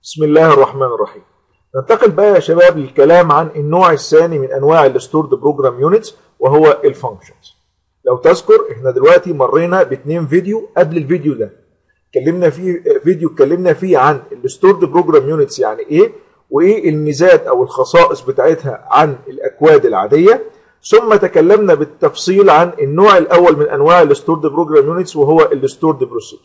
بسم الله الرحمن الرحيم ننتقل بقى يا شباب للكلام عن النوع الثاني من انواع الستورد بروجرام يونتس وهو الفانكشنز لو تذكر احنا دلوقتي مرينا باثنين فيديو قبل الفيديو ده اتكلمنا فيه فيديو اتكلمنا فيه عن الستورد بروجرام يونتس يعني ايه وايه الميزات او الخصائص بتاعتها عن الاكواد العاديه ثم تكلمنا بالتفصيل عن النوع الاول من انواع الستورد بروجرام يونتس وهو الستورد بروسيجر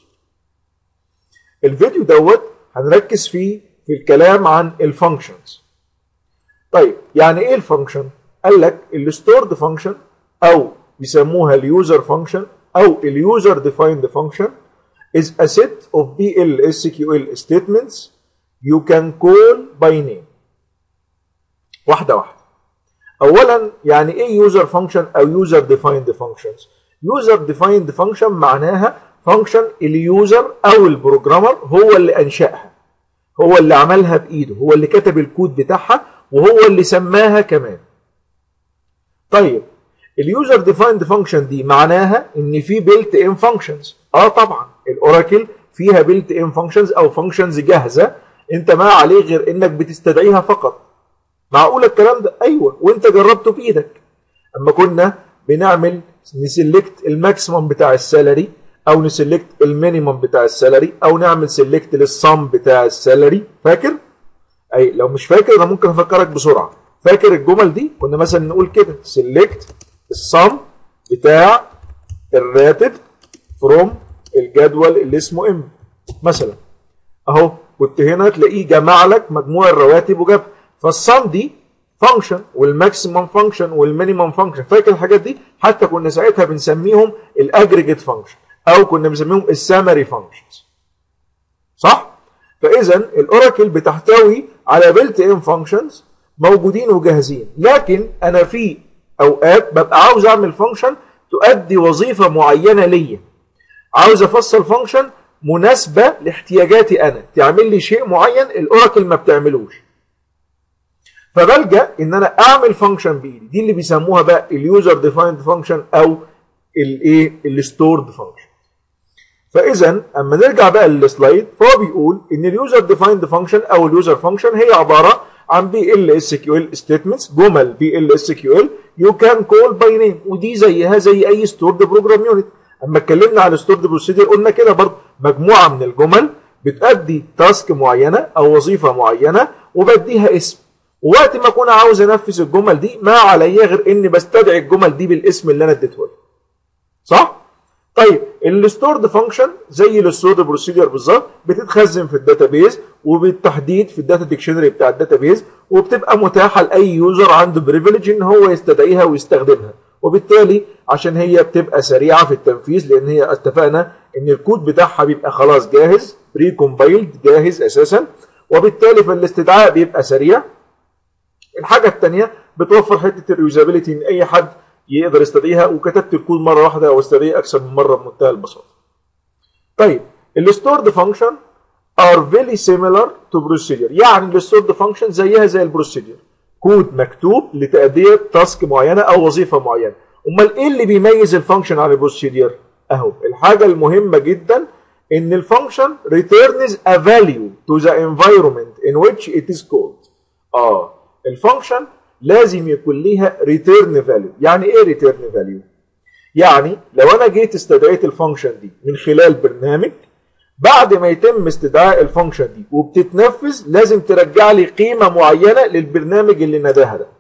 الفيديو دوت هنركز فيه في الكلام عن الفانكشنز طيب يعني ايه الفانكشن قال لك الستورد فانكشن او بيسموها اليوزر فانكشن او اليوزر ديفايند فانكشن is a set of BLSQL statements you can call by name واحده واحده اولا يعني ايه يوزر فانكشن او يوزر ديفايند فانكشنز يوزر ديفايند فانكشن معناها فانكشن اليوزر او البروجرامر هو اللي انشاها هو اللي عملها بايده هو اللي كتب الكود بتاعها وهو اللي سماها كمان طيب اليوزر ديفايند فانكشن دي معناها ان في بيلت ان فانكشنز اه طبعا الاوراكل فيها بيلت ان فانكشنز او فانكشنز جاهزه انت ما عليه غير انك بتستدعيها فقط معقول الكلام ده ايوه وانت جربته بايدك اما كنا بنعمل نسلكت الماكسيمم بتاع السالري او نسلكت المينيمم بتاع السالري او نعمل سلكت للصم بتاع السالري فاكر اي لو مش فاكر انا ممكن افكرك بسرعه فاكر الجمل دي كنا مثلا نقول كده سلكت الصم بتاع الراتب فروم الجدول اللي اسمه ام مثلا اهو كنت هنا تلاقيه جمع لك مجموع الرواتب وجابها فالصم دي فانكشن والماكسيمم فانكشن والمينيمم فانكشن فاكر الحاجات دي حتى كنا ساعتها بنسميهم الاجريجيت فانكشن او كنا بنسميهم السامري فانكشنز صح فاذا الاوراكل بتحتوي على بيلت ان فانكشنز موجودين وجاهزين لكن انا في اوقات ببقى عاوز اعمل فانكشن تؤدي وظيفه معينه ليا عاوز افصل فانكشن مناسبه لاحتياجاتي انا تعمل لي شيء معين الاوراكل ما بتعملوش فبلجا ان انا اعمل فانكشن بايدي دي اللي بيسموها بقى اليوزر ديفايند فانكشن او الايه الستورد فانكشن فاذا اما نرجع بقى للسلايد فهو بيقول ان اليوزر ديفايند فانكشن او اليوزر فانكشن هي عباره عن بي ال اس كيو ال ستيتمنتس جمل بي ال اس كيو ال يو كان كول باي نيم ودي زيها زي اي ستورد بروجرام يونت اما اتكلمنا على الستورد بروسيدر قلنا كده برضه مجموعه من الجمل بتأدي تاسك معينه او وظيفه معينه وبديها اسم ووقت ما اكون عاوز انفذ الجمل دي ما عليا غير اني بستدعي الجمل دي بالاسم اللي انا اديته له صح طيب الستورد فانكشن زي الستورد بروسيدر بالظبط بتتخزن في الداتابيز وبالتحديد في الداتا ديكشنري بتاع الداتابيز وبتبقى متاحه لاي يوزر عنده بريفليج ان هو يستدعيها ويستخدمها وبالتالي عشان هي بتبقى سريعه في التنفيذ لان هي اتفقنا ان الكود بتاعها بيبقى خلاص جاهز بري كومبايلد جاهز اساسا وبالتالي فالاستدعاء بيبقى سريع الحاجه الثانيه بتوفر حته اليوزابيلتي ان اي حد يقدر يستدعيها وكتبت الكود مره واحده واستدعيه اكثر من مره بمنتهى البساطه. طيب الستورد فانكشن are very similar to procedure يعني الستورد فانكشن زيها زي البروسيدير كود مكتوب لتأدية تاسك معينة أو وظيفة معينة أمال إيه اللي بيميز الفانكشن عن البروسيدير؟ أهو الحاجة المهمة جدا إن الفانكشن returns a value to the environment in which it is called. آه الفانكشن لازم يكون ليها ريتيرن فاليو يعني ايه ريتيرن فاليو يعني لو انا جيت استدعيت الفانكشن دي من خلال برنامج بعد ما يتم استدعاء الفانكشن دي وبتتنفذ لازم ترجع لي قيمه معينه للبرنامج اللي نداها ده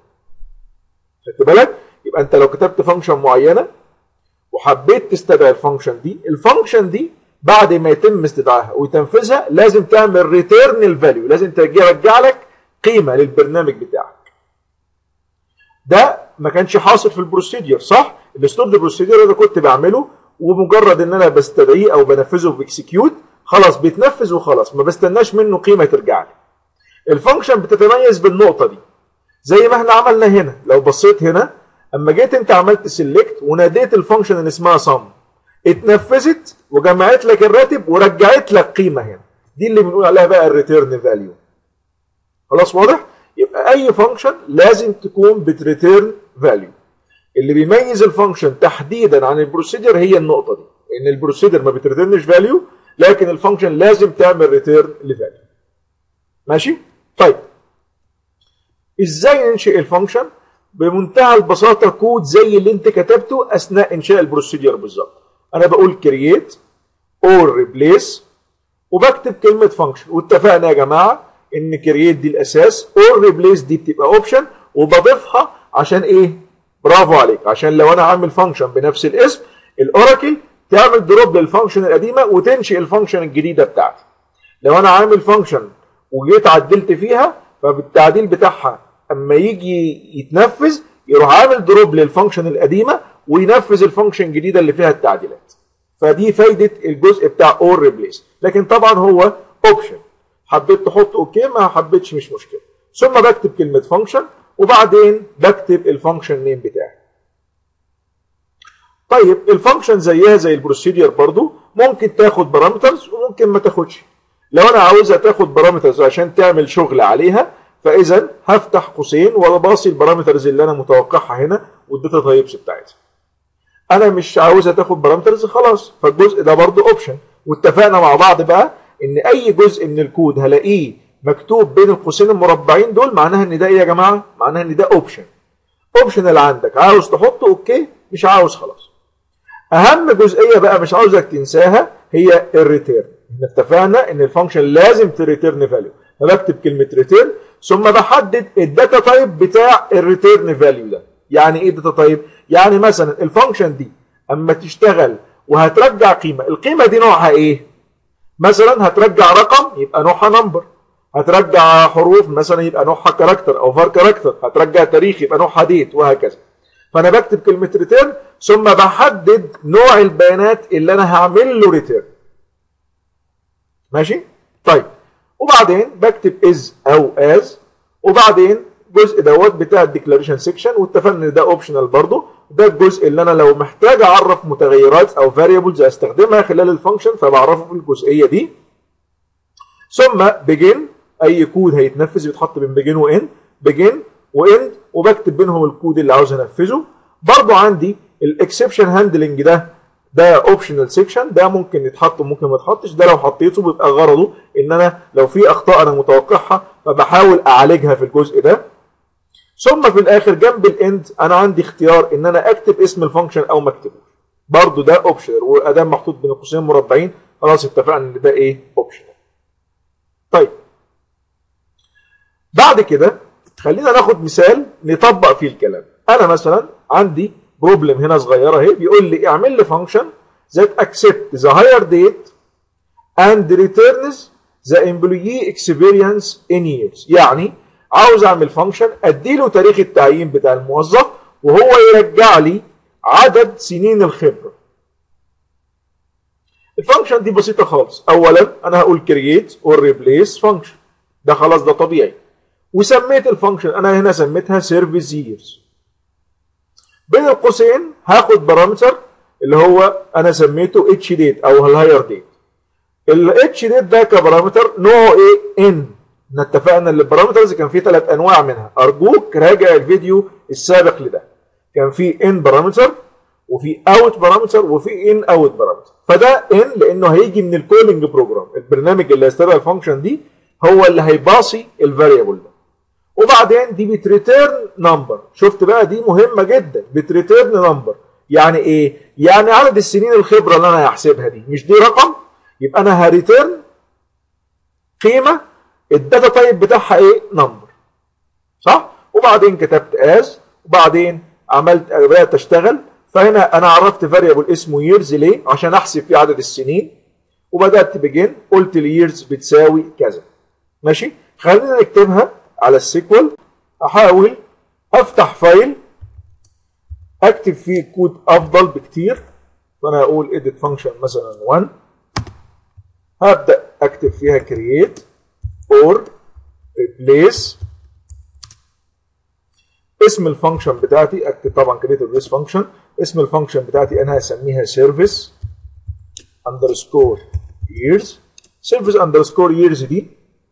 خدت بالك يبقى انت لو كتبت فانكشن معينه وحبيت تستدعي الفانكشن دي الفانكشن دي بعد ما يتم استدعائها وتنفيذها لازم تعمل ريتيرن الفاليو لازم ترجع لك قيمه للبرنامج بتاعك ده ما كانش حاصل في البروسيدير صح الستورد بروسيدير انا كنت بعمله ومجرد ان انا بستدعيه او بنفذه باكسكيوت خلاص بيتنفذ وخلاص ما بستناش منه قيمه ترجع لي الفانكشن بتتميز بالنقطه دي زي ما احنا عملنا هنا لو بصيت هنا اما جيت انت عملت سيلكت وناديت الفانكشن اللي اسمها صم اتنفذت وجمعت لك الراتب ورجعت لك قيمه هنا دي اللي بنقول عليها بقى الريتيرن فاليو خلاص واضح يبقى اي فانكشن لازم تكون بتريتيرن فاليو اللي بيميز الفانكشن تحديدا عن البروسيدر هي النقطه دي ان البروسيدر ما بتريتيرنش فاليو لكن الفانكشن لازم تعمل ريتيرن لفاليو ماشي طيب ازاي ننشئ الفانكشن بمنتهى البساطه كود زي اللي انت كتبته اثناء انشاء البروسيدير بالظبط انا بقول كرييت اور ريبليس وبكتب كلمه فانكشن واتفقنا يا جماعه ان كرييت دي الاساس اور ريبليس دي بتبقى اوبشن وبضيفها عشان ايه برافو عليك عشان لو انا عامل فانكشن بنفس الاسم الاوراكل تعمل دروب للفانكشن القديمه وتنشئ الفانكشن الجديده بتاعتي لو انا عامل فانكشن وجيت عدلت فيها فبالتعديل بتاعها اما يجي يتنفذ يروح عامل دروب للفانكشن القديمه وينفذ الفانكشن الجديده اللي فيها التعديلات فدي فايده الجزء بتاع اور ريبليس لكن طبعا هو اوبشن حبيت تحط اوكي ما حبيتش مش مشكله ثم بكتب كلمه فانكشن وبعدين بكتب الفانكشن نيم بتاعي طيب الفانكشن زيها زي البروسيدير برضو ممكن تاخد بارامترز وممكن ما تاخدش لو انا عاوزها تاخد بارامترز عشان تعمل شغل عليها فاذا هفتح قوسين وباصي البارامترز اللي انا متوقعها هنا والداتا تايبس بتاعتها انا مش عاوزها تاخد بارامترز خلاص فالجزء ده برضو اوبشن واتفقنا مع بعض بقى ان اي جزء من الكود هلاقيه مكتوب بين القوسين المربعين دول معناها ان ده ايه يا جماعه معناها ان ده اوبشن اوبشن اللي عندك عاوز تحطه اوكي مش عاوز خلاص اهم جزئيه بقى مش عاوزك تنساها هي الريتيرن احنا اتفقنا ان الفانكشن لازم تريتيرن فاليو فبكتب كلمه ريتيرن ثم بحدد الداتا تايب بتاع الريتيرن فاليو ده يعني ايه داتا تايب يعني مثلا الفانكشن دي اما تشتغل وهترجع قيمه القيمه دي نوعها ايه مثلا هترجع رقم يبقى نوعها نمبر هترجع حروف مثلا يبقى نوعها كاركتر او فار كاركتر هترجع تاريخ يبقى نوعها ديت وهكذا فانا بكتب كلمه ريتيرن ثم بحدد نوع البيانات اللي انا هعمل له ريتيرن ماشي طيب وبعدين بكتب از او از وبعدين الجزء دوت بتاع الديكلاريشن سيكشن واتفقنا ان ده اوبشنال برضه ده الجزء اللي انا لو محتاج اعرف متغيرات او فاريبلز استخدمها خلال الفانكشن فبعرفه في الجزئيه دي ثم بيجن اي كود هيتنفذ بيتحط بين بيجن وان بيجن واند وبكتب بينهم الكود اللي عاوز انفذه برضو عندي الاكسبشن هاندلنج ده ده اوبشنال سيكشن ده ممكن يتحط وممكن ما يتحطش ده لو حطيته بيبقى غرضه ان انا لو في اخطاء انا متوقعها فبحاول اعالجها في الجزء ده ثم في الاخر جنب الاند انا عندي اختيار ان انا اكتب اسم الفانكشن او ما اكتبوش برضه ده اوبشنال وادام محطوط بين قوسين مربعين خلاص اتفقنا ان ده ايه اوبشنال طيب بعد كده خلينا ناخد مثال نطبق فيه الكلام انا مثلا عندي بروبلم هنا صغيره اهي بيقول لي اعمل لي فانكشن that accept the higher date and returns the employee experience in years يعني عاوز اعمل فانكشن اديله تاريخ التعيين بتاع الموظف وهو يرجع لي عدد سنين الخبره الفانكشن دي بسيطه خالص اولا انا هقول create or replace function ده خلاص ده طبيعي وسميت الفانكشن انا هنا سميتها سيرفيس ييرز بين القوسين هاخد بارامتر اللي هو انا سميته اتش ديت او الهاير ديت الاتش ديت ده كبارامتر نوعه ايه ان احنا اتفقنا ان البارامترز كان فيه ثلاث انواع منها ارجوك راجع الفيديو السابق لده كان في ان بارامتر وفي اوت بارامتر وفي ان اوت بارامتر فده ان لانه هيجي من الكولينج بروجرام البرنامج اللي هيستدعي الفانكشن دي هو اللي هيباصي الفاريبل ده وبعدين دي بتريتيرن نمبر شفت بقى دي مهمه جدا بتريتيرن نمبر يعني ايه يعني عدد السنين الخبره اللي انا هحسبها دي مش دي رقم يبقى انا هريتيرن قيمه الداتا تايب بتاعها ايه نمبر صح وبعدين كتبت از وبعدين عملت بدات اشتغل فهنا انا عرفت فاريبل اسمه ييرز ليه عشان احسب فيه عدد السنين وبدات بجن قلت الييرز بتساوي كذا ماشي خلينا نكتبها على السيكوال احاول افتح فايل اكتب فيه كود افضل بكتير فانا هقول edit function مثلا 1 هبدا اكتب فيها create or replace اسم الفانكشن بتاعتي اكتب طبعا create or replace function اسم الفانكشن بتاعتي انا هسميها service underscore years service underscore years دي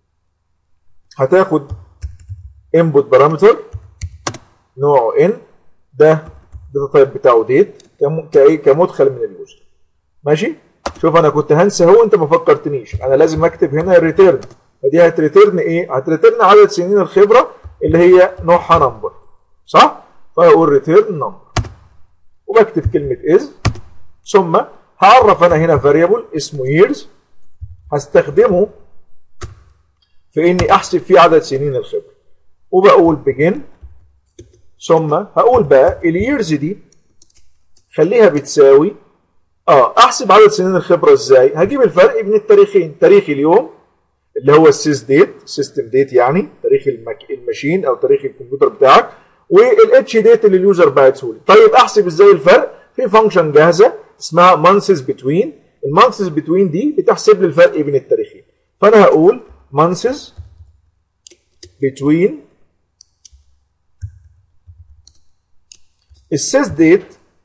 هتاخد input بارامتر نوعه n ده الداتا تايب بتاعه ديت كمدخل من اليوزر ماشي شوف انا كنت هنسى هو انت ما فكرتنيش انا لازم اكتب هنا الريتيرن فدي هتريترن ايه هتريترن عدد سنين الخبره اللي هي نوعها نمبر صح فاقول ريتيرن نمبر وبكتب كلمه از ثم هعرف انا هنا فاريبل اسمه years هستخدمه في اني احسب فيه عدد سنين الخبره وبقول begin ثم هقول بقى الييرز دي خليها بتساوي اه احسب عدد سنين الخبره ازاي هجيب الفرق بين التاريخين تاريخ اليوم اللي هو السيس ديت سيستم ديت يعني تاريخ المك... الماشين او تاريخ الكمبيوتر بتاعك والاتش ديت اللي اليوزر بعته لي طيب احسب ازاي الفرق في فانكشن جاهزه اسمها مانثز بتوين المانثز بتوين دي بتحسب لي الفرق بين التاريخين فانا هقول مانثز بتوين السيس ديت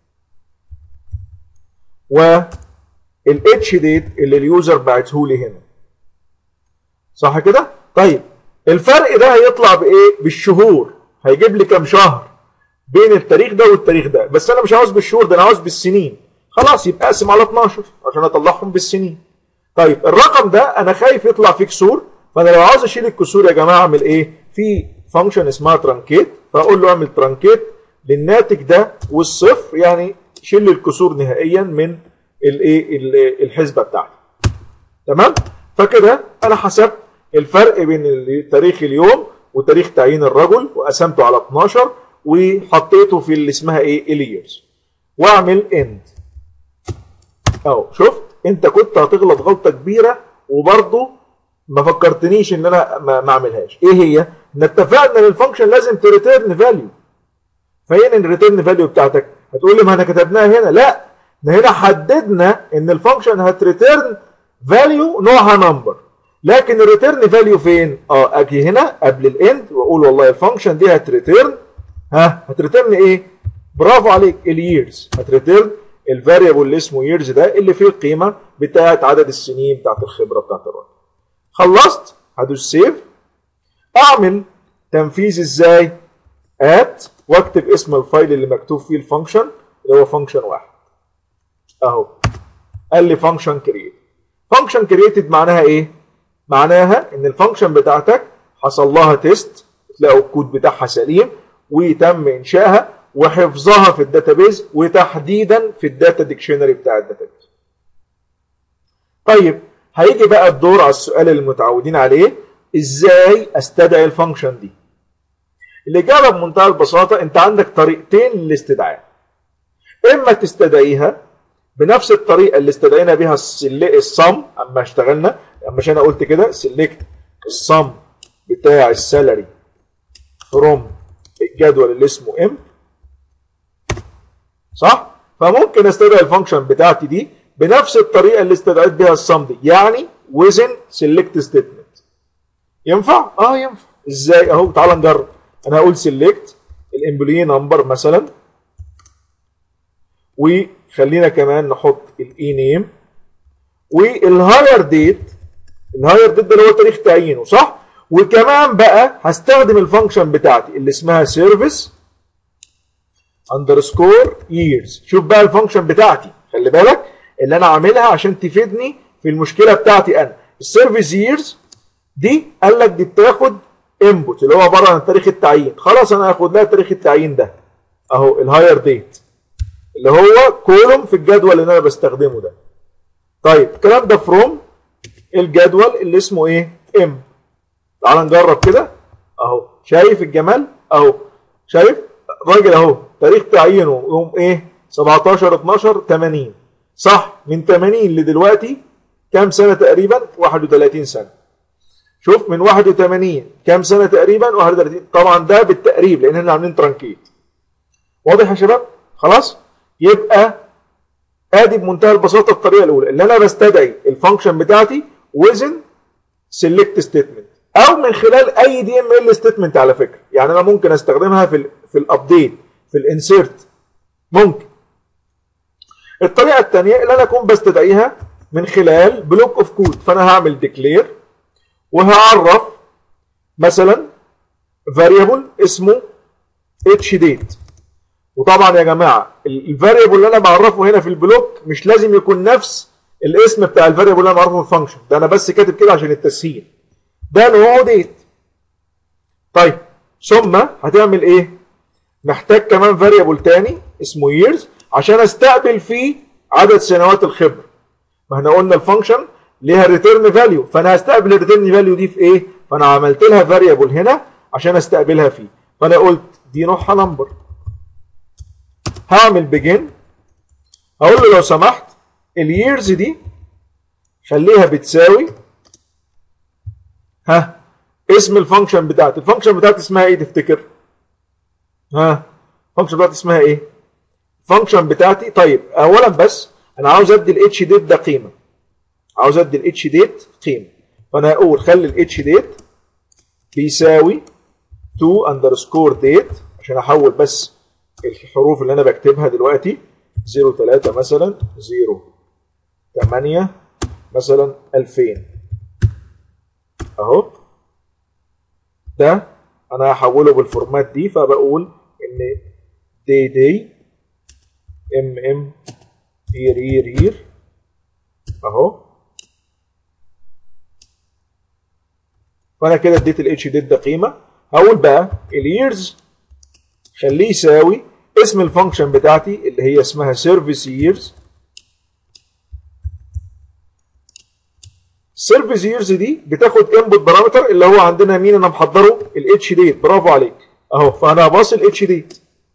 والاتش ديت اللي اليوزر بعته لي هنا صح كده طيب الفرق ده هيطلع بايه بالشهور هيجيب لي كام شهر بين التاريخ ده والتاريخ ده بس انا مش عاوز بالشهور ده انا عاوز بالسنين خلاص يبقى اقسم على 12 عشان اطلعهم بالسنين طيب الرقم ده انا خايف يطلع فيه كسور فانا لو عاوز اشيل الكسور يا جماعه اعمل ايه في فانكشن اسمها ترانكيت فاقول له اعمل ترانكيت للناتج ده والصفر يعني شيل الكسور نهائيا من الايه الحسبه بتاعتي تمام فكده انا حسبت الفرق بين تاريخ اليوم وتاريخ تعيين الرجل وقسمته على 12 وحطيته في اللي اسمها ايه اليرز واعمل اند اهو شفت انت كنت هتغلط غلطه كبيره وبرضه ما فكرتنيش ان انا ما اعملهاش ايه هي ان اتفقنا ان الفانكشن لازم تريتيرن فاليو فين الريتيرن فاليو بتاعتك هتقول لي ما احنا كتبناها هنا لا ده هنا حددنا ان الفانكشن هتريتيرن فاليو نوعها نمبر لكن الريتيرن فاليو فين اه اجي هنا قبل الاند واقول والله الفانكشن دي هتريتيرن ها هتريتيرن ايه برافو عليك الييرز هتريتيرن الفاريبل اللي اسمه ييرز ده اللي فيه القيمه بتاعه عدد السنين بتاعه الخبره بتاعه الراجل خلصت هدوس سيف اعمل تنفيذ ازاي ات واكتب اسم الفايل اللي مكتوب فيه الفانكشن اللي هو فانكشن واحد اهو قال لي فانكشن كرييت فانكشن كرييتد معناها ايه معناها ان الفانكشن بتاعتك حصل لها تيست تلاقوا الكود بتاعها سليم وتم انشائها وحفظها في الداتابيز وتحديدا في الداتا ديكشنري بتاع الداتابيز طيب هيجي بقى الدور على السؤال اللي متعودين عليه ازاي استدعي الفانكشن دي الاجابه بمنتهى البساطه انت عندك طريقتين للاستدعاء اما تستدعيها بنفس الطريقه اللي استدعينا بيها الصم اما اشتغلنا اما انا قلت كده سيلكت الصم بتاع السالري فروم الجدول اللي اسمه ام صح فممكن استدعي الفانكشن بتاعتي دي بنفس الطريقه اللي استدعيت بيها الصم دي يعني وزن سيلكت ستيتمنت ينفع اه ينفع ازاي اهو تعال نجرب انا هقول سيلكت الامبلوي نمبر مثلا وخلينا كمان نحط الاي نيم والهاير ديت الهاير ديت ده اللي هو تاريخ تعيينه صح وكمان بقى هستخدم الفانكشن بتاعتي اللي اسمها سيرفيس اندرسكور ييرز شوف بقى الفانكشن بتاعتي خلي بالك اللي انا عاملها عشان تفيدني في المشكله بتاعتي انا السيرفيس ييرز دي قال لك دي بتاخد انبوت اللي هو عباره عن تاريخ التعيين خلاص انا هاخد لها تاريخ التعيين ده اهو الهاير ديت اللي هو كولوم في الجدول اللي انا بستخدمه ده طيب الكلام ده فروم الجدول اللي اسمه ايه ام تعال نجرب كده اهو شايف الجمال اهو شايف الراجل اهو تاريخ تعيينه يوم ايه 17 12 80 صح من 80 لدلوقتي كام سنه تقريبا 31 سنه شوف من 81 كام سنه تقريبا 31 طبعا ده بالتقريب لان احنا عاملين ترانكيت واضح يا شباب خلاص يبقى ادي بمنتهى البساطه الطريقه الاولى اللي انا بستدعي الفانكشن بتاعتي وزن سيلكت ستيتمنت او من خلال اي دي ام ال ستيتمنت على فكره يعني انا ممكن استخدمها في ال في الابديت في الانسيرت ممكن الطريقه الثانيه اللي انا اكون بستدعيها من خلال بلوك اوف كود فانا هعمل ديكلير وهعرف مثلا فاريبل اسمه اتش ديت وطبعا يا جماعه الفاريبل اللي انا بعرفه هنا في البلوك مش لازم يكون نفس الاسم بتاع الفاريبل اللي انا بعرفه في الفانكشن ده انا بس كاتب كده عشان التسهيل ده نوعه ديت طيب ثم هتعمل ايه محتاج كمان فاريبل تاني اسمه years عشان استقبل فيه عدد سنوات الخبره ما احنا قلنا الفانكشن ليها ريتيرن فاليو فانا هستقبل الريتيرن فاليو دي في ايه فانا عملت لها فاريبل هنا عشان استقبلها فيه فانا قلت دي نوعها نمبر هعمل بيجن هقول له لو سمحت الييرز دي خليها بتساوي ها اسم الفانكشن بتاعتي الفانكشن بتاعتي اسمها ايه تفتكر ها الفانكشن بتاعتي اسمها ايه الفانكشن بتاعتي طيب اولا بس انا عاوز ادي الاتش ديت ده قيمه عاوز ادي الاتش ديت قيمه فانا هقول خلي الاتش ديت بيساوي 2 اندرسكور ديت عشان احول بس الحروف اللي انا بكتبها دلوقتي 0 3 مثلا 0 8 مثلا 2000 اهو ده انا هحوله بالفورمات دي فبقول ان دي دي ام ام يير يير يير اهو فانا كده اديت الاتش ديت ده قيمه هقول بقى اليرز خليه يساوي اسم الفانكشن بتاعتي اللي هي اسمها سيرفيس ييرز السيرفيس ييرز دي بتاخد انبوت بارامتر اللي هو عندنا مين انا محضره الاتش ديت برافو عليك اهو فانا هباص الاتش ديت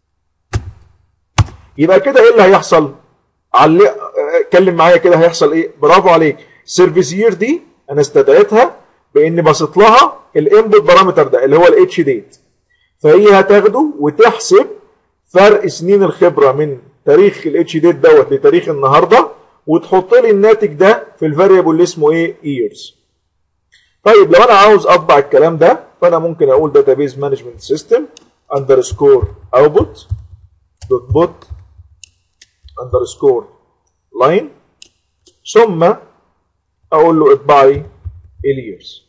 يبقى كده ايه اللي هيحصل علق اتكلم معايا كده هيحصل ايه برافو عليك السيرفيس يير دي انا استدعيتها باني بسط لها الانبوت بارامتر ده اللي هو الاتش ديت فهي هتاخده وتحسب فرق سنين الخبره من تاريخ الاتش ديت دوت لتاريخ النهارده وتحط لي الناتج ده في الفاريبل اللي اسمه ايه years طيب لو انا عاوز اطبع الكلام ده فانا ممكن اقول database management system underscore output dot bot underscore line ثم اقول له اطبع لي اليرز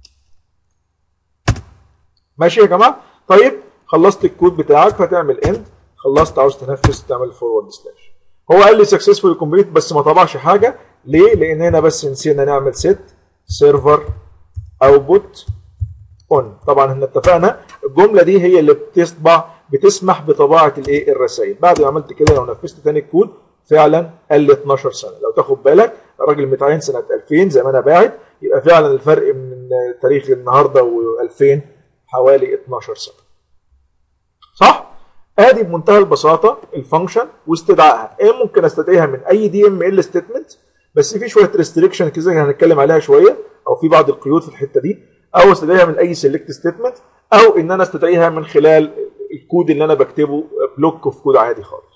ماشي يا جماعه طيب خلصت الكود بتاعك فتعمل اند خلصت عاوز تنفذ تعمل فورورد سلاش هو قال لي سكسسفول كومبليت بس ما طبعش حاجه ليه لان هنا بس نسينا نعمل ست سيرفر اوتبوت اون طبعا احنا اتفقنا الجمله دي هي اللي بتطبع بتسمح بطباعه الايه الرسائل بعد ما عملت كده لو نفذت تاني الكود فعلا قال لي 12 سنه لو تاخد بالك الراجل متعين سنه 2000 زي ما انا باعت يبقى فعلا الفرق من تاريخ النهارده و2000 حوالي 12 سنه صح ادي بمنتهى البساطه الفانكشن واستدعائها ايه ممكن استدعيها من اي دي ام ال ستيتمنت بس في شويه ريستريكشن كده هنتكلم عليها شويه او في بعض القيود في الحته دي او استدعيها من اي سيلكت ستيتمنت او ان انا استدعيها من خلال الكود اللي انا بكتبه بلوك في كود عادي خالص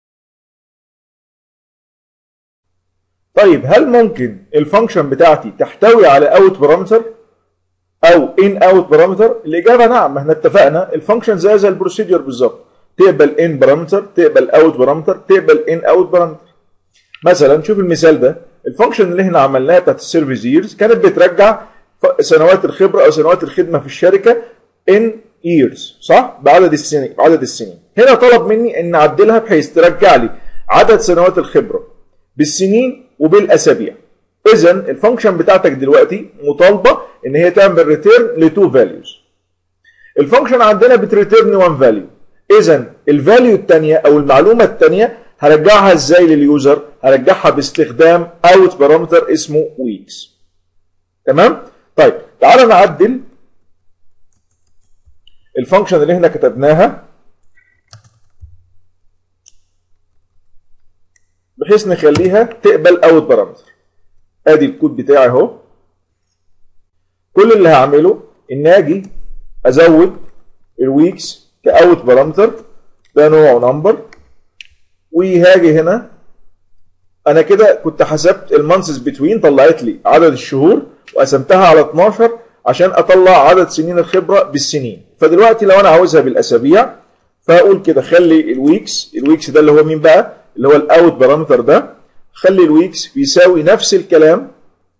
طيب هل ممكن الفانكشن بتاعتي تحتوي على اوت بارامتر او ان اوت بارامتر الاجابه نعم ما احنا اتفقنا الفانكشن زي زي البروسيدور بالظبط تقبل ان بارامتر تقبل اوت بارامتر تقبل ان اوت بارامتر مثلا شوف المثال ده الفانكشن اللي احنا عملناها بتاعت السيرفيس ييرز كانت بترجع سنوات الخبره او سنوات الخدمه في الشركه ان ييرز صح بعدد السنين بعدد السنين هنا طلب مني ان اعدلها بحيث ترجع لي عدد سنوات الخبره بالسنين وبالاسابيع اذا الفانكشن بتاعتك دلوقتي مطالبه ان هي تعمل ريتيرن لتو فاليوز الفانكشن عندنا بتريتيرن 1 فاليو اذا الفاليو الثانيه او المعلومه الثانيه هرجعها ازاي لليوزر هرجعها باستخدام اوت بارامتر اسمه ويكس تمام طيب تعالى نعدل الفانكشن اللي احنا كتبناها بحيث نخليها تقبل اوت بارامتر ادي الكود بتاعي اهو كل اللي هعمله ان اجي ازود الويكس كاوت بارامتر ده نوعه نمبر وهاجي هنا انا كده كنت حسبت المانسز بتوين طلعت لي عدد الشهور وقسمتها على 12 عشان اطلع عدد سنين الخبره بالسنين فدلوقتي لو انا عاوزها بالاسابيع فاقول كده خلي الويكس الويكس ده اللي هو مين بقى اللي هو الاوت بارامتر ده خلي الويكس بيساوي نفس الكلام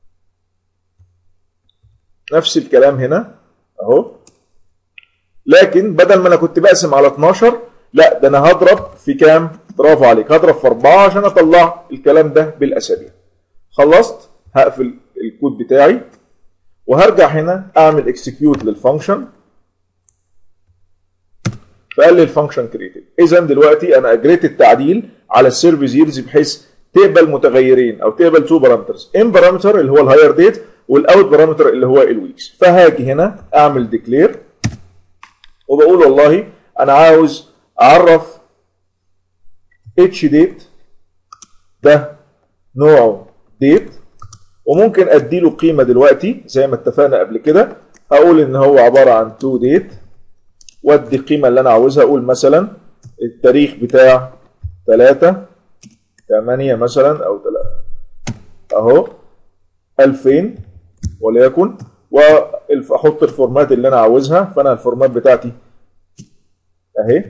نفس الكلام هنا اهو لكن بدل ما انا كنت بقسم على 12 لا ده انا هضرب في كام برافو عليك هضرب في 4 عشان اطلع الكلام ده بالاسابيع خلصت هقفل الكود بتاعي وهرجع هنا اعمل اكسكيوت للفانكشن فقال لي الفانكشن كريتد اذا دلوقتي انا اجريت التعديل على السيرفيس ييرز بحيث تقبل متغيرين او تقبل تو بارامترز ان بارامتر اللي هو الهاير ديت والاوت بارامتر اللي هو الويكس فهاجي هنا اعمل ديكلير وبقول والله انا عاوز اعرف اتش ديت ده نوعه ديت وممكن اديله قيمه دلوقتي زي ما اتفقنا قبل كده هقول ان هو عباره عن تو ديت وادي القيمه اللي انا عاوزها اقول مثلا التاريخ بتاع 3 8 مثلا او 3 اهو 2000 وليكن واحط الفورمات اللي انا عاوزها فانا الفورمات بتاعتي اهي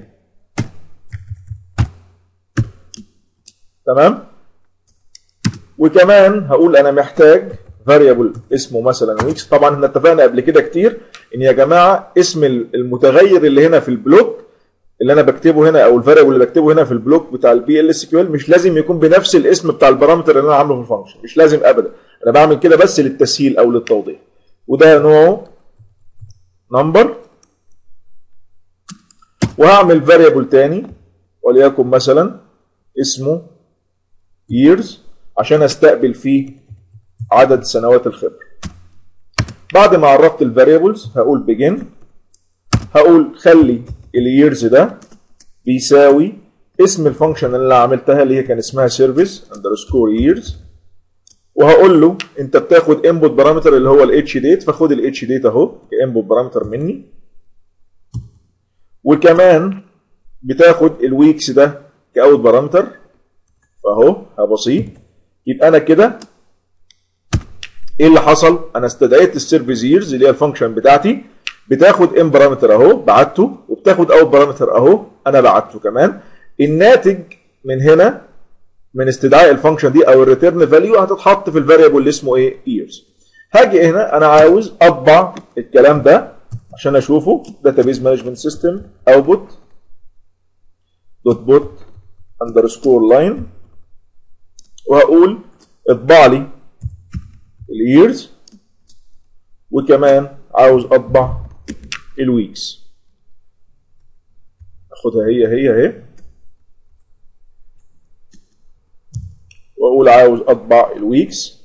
تمام وكمان هقول انا محتاج فاريبل اسمه مثلا ويكس طبعا احنا اتفقنا قبل كده كتير ان يا جماعه اسم المتغير اللي هنا في البلوك اللي انا بكتبه هنا او الفاريبل اللي بكتبه هنا في البلوك بتاع البي ال اس كيو ال مش لازم يكون بنفس الاسم بتاع البارامتر اللي انا عامله في الفانكشن مش لازم ابدا انا بعمل كده بس للتسهيل او للتوضيح وده نوعه نمبر وهعمل فاريبل تاني وليكن مثلا اسمه years عشان استقبل فيه عدد سنوات الخبره بعد ما عرفت الفاريبلز هقول begin هقول خلي الييرز ده بيساوي اسم الفانكشن اللي انا عملتها اللي هي كان اسمها سيرفيس اندرسكور ييرز وهقول له انت بتاخد انبوت بارامتر اللي هو الاتش ديت فخد الاتش ديت اهو كانبوت بارامتر مني وكمان بتاخد الويكس ده كاوت بارامتر فاهو هبصيه يبقى انا كده ايه اللي حصل؟ انا استدعيت السيرفيس ييرز اللي هي الفانكشن بتاعتي بتاخد ان بارامتر اهو بعته وبتاخد اوت بارامتر اهو انا بعته كمان الناتج من هنا من استدعاء الفانكشن دي او الريتيرن فاليو هتتحط في الفاريبل اللي اسمه ايه years هاجي هنا انا عاوز اطبع الكلام ده عشان اشوفه database management system output دوت بوت اندرسكور لاين وهقول اطبع لي الييرز وكمان عاوز اطبع الويكس اخدها هي هي اهي واقول عاوز اطبع الويكس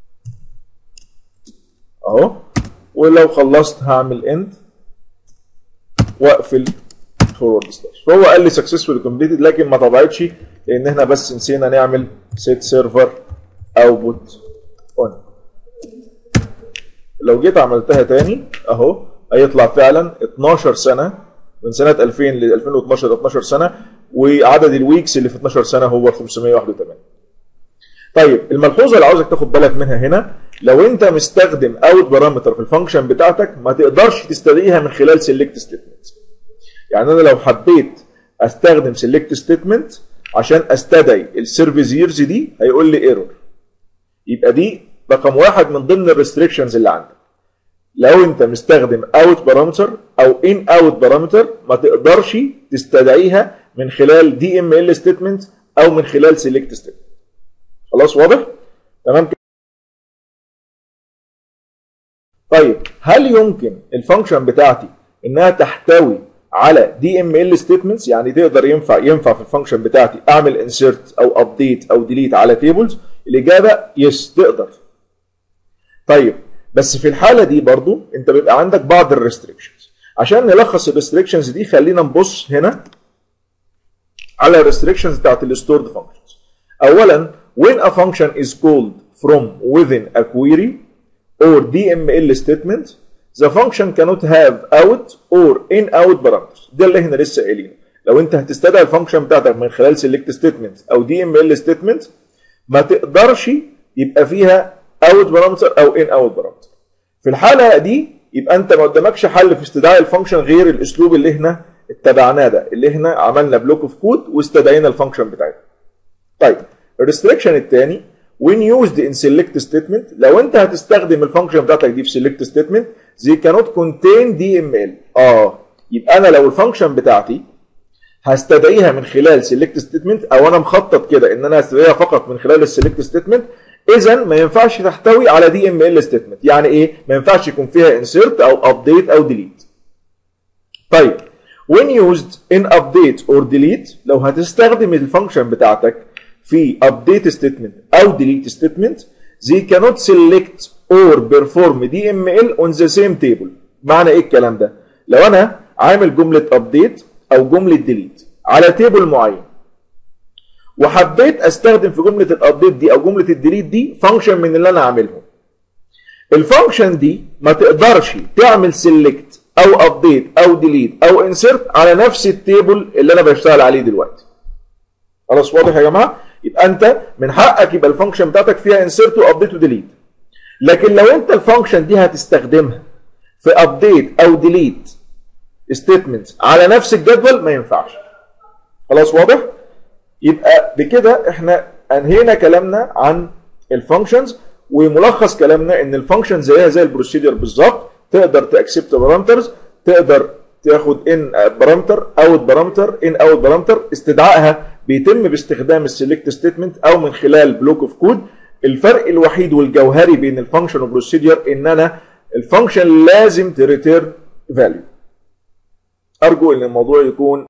اهو ولو خلصت هعمل اند واقفل فورورد سلاش فهو قال لي سكسسفولي كومبليتد لكن ما طبعتش لان احنا بس نسينا نعمل سيت سيرفر اوتبوت اون لو جيت عملتها تاني اهو هيطلع فعلا 12 سنه من سنه 2000 ل 2012 12 سنه وعدد الويكس اللي في 12 سنه هو 581 طيب الملحوظه اللي عاوزك تاخد بالك منها هنا لو انت مستخدم اوت بارامتر في الفانكشن بتاعتك ما تقدرش تستدعيها من خلال سيلكت ستيتمنت يعني انا لو حبيت استخدم سيلكت ستيتمنت عشان استدعي السيرفيس ييرز دي هيقول لي ايرور يبقى دي رقم واحد من ضمن الريستريكشنز اللي عندك لو انت مستخدم اوت بارامتر او ان اوت بارامتر ما تقدرش تستدعيها من خلال دي ام ال ستيتمنت او من خلال سيلكت ستيتمنت خلاص واضح تمام كده طيب هل يمكن الفانكشن بتاعتي انها تحتوي على دي ام ال ستيتمنتس يعني تقدر ينفع ينفع في الفانكشن بتاعتي اعمل انسيرت او ابديت او ديليت على تيبلز الاجابه يس تقدر طيب بس في الحاله دي برضو انت بيبقى عندك بعض الريستريكشنز عشان نلخص الريستريكشنز دي خلينا نبص هنا على الريستريكشنز بتاعت الستورد فانكشنز اولا when a function is called from within a query or DML statement the function cannot have out or in out parameters ده اللي احنا لسه قايلينه لو انت هتستدعي الفانكشن بتاعتك من خلال select statement او DML statement ما تقدرش يبقى فيها اوت بارامتر او ان اوت بارامتر في الحاله دي يبقى انت ما قدامكش حل في استدعاء الفانكشن غير الاسلوب اللي احنا اتبعناه ده اللي احنا عملنا بلوك اوف كود واستدعينا الفانكشن بتاعتنا طيب الريستريكشن الثاني when used in select statement لو انت هتستخدم الفانكشن بتاعتك دي في select statement they cannot contain DML اه يبقى انا لو الفانكشن بتاعتي هستدعيها من خلال select statement او انا مخطط كده ان انا هستدعيها فقط من خلال السلكت ستيتمنت اذا ما ينفعش تحتوي على دي ام ال ستيتمنت يعني ايه ما ينفعش يكون فيها انسيرت او ابديت او ديليت طيب when used in update or delete لو هتستخدم الفانكشن بتاعتك في update statement او delete statement they cannot select or perform DML on the same table معنى ايه الكلام ده لو انا عامل جملة update او جملة delete على تيبل معين وحبيت استخدم في جملة الابديت دي او جملة الديليت دي فانكشن من اللي انا عاملهم الفانكشن دي ما تقدرش تعمل سيلكت او ابديت او ديليت او انسرت على نفس التيبل اللي انا بشتغل عليه دلوقتي خلاص واضح يا جماعه يبقى انت من حقك يبقى الفانكشن بتاعتك فيها انسرت وابديت وديليت لكن لو انت الفانكشن دي هتستخدمها في ابديت او ديليت ستيتمنتس على نفس الجدول ما ينفعش خلاص واضح يبقى بكده احنا انهينا كلامنا عن الفانكشنز وملخص كلامنا ان الفانكشن زيها زي البروسيدر بالظبط تقدر تاكسبت بارامترز تقدر تاخد ان بارامتر اوت بارامتر ان اوت بارامتر استدعائها بيتم باستخدام السيلكت ستيتمنت او من خلال بلوك اوف كود الفرق الوحيد والجوهري بين الفانكشن والبروسيدر ان انا الفانكشن لازم تريتيرن فاليو ارجو ان الموضوع يكون